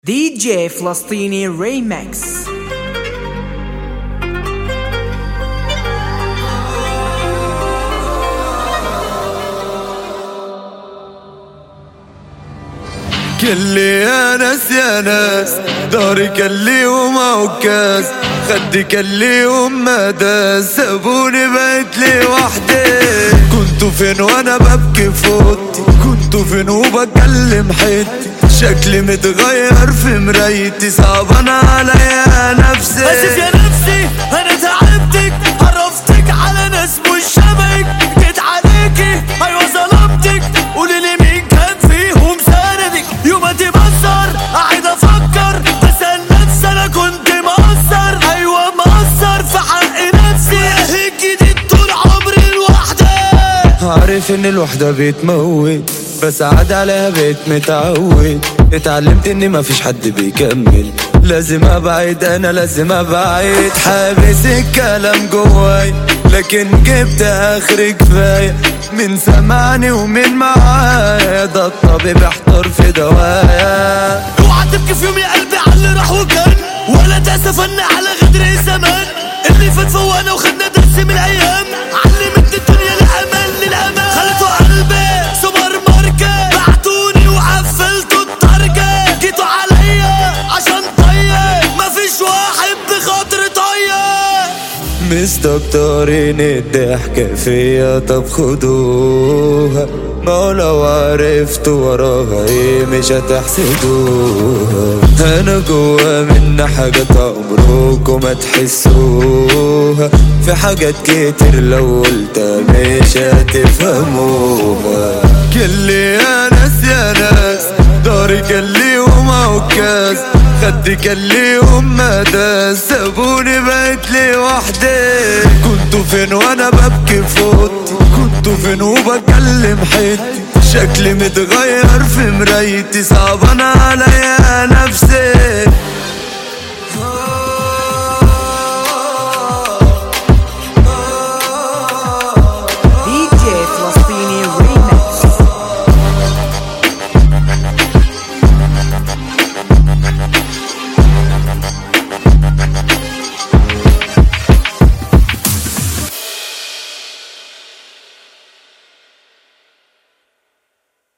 دي جي فلسطيني ريمكس كلي يا ناس يا ناس داري كلي وموكاس خدي كلي وما داس سابوني بقيت لي وحدي كنتوا فين وانا ببكي فوتي كنتوا فين وبكلم حيتي شكلي متغير في مرايتي صعبان عليا نفسي اسف يا نفسي انا تعبتك عرفتك على ناس مش شبهك جيت عليكي ايوه ظلمتك قولي لي مين كان فيهم سندك يوم ما تبصر قاعد افكر بسال نفسي انا كنت مقصر ايوه مقصر في حق نفسي هيك جديد طول عمري لوحدي عارف ان الوحدة بتموت بس عاد عليها بقيت متعود اتعلمت ان مفيش حد بيكمل لازم ابعد انا لازم ابعد حابس الكلام جواي لكن جبت اخر كفاية من سمعني ومن معايا ده الطبيب احتار في دوايا اوعى تبكي في يوم يا قلبي على اللي راح وكان ولا تأسفن على غدر الزمان اللي فات فوانا وخدنا درس من الايام علمت الدنيا الامل للامان خليتوا قلبي سوبر ماركت بعتوني وقفلتوا التركة جيتوا عليا عشان طيب مفيش واحد بخاطر طيب مستكترين الضحكة فيا طب خدوها ما هو لو عرفت وراها ايه مش هتحسدوها انا جوا منا حاجات عمركم ما تحسوها في حاجات كتير لو قلتها مش هتفهموها كلي يا ناس يا ناس داري كلي وموكاس خدي كلي وما داس سابوني بقيت لي وحدي كنتوا فين وانا ببكي فوتي كنتوا فين وبكلم حيتي شكلي متغير في مرايتي صعبان عليا نفسي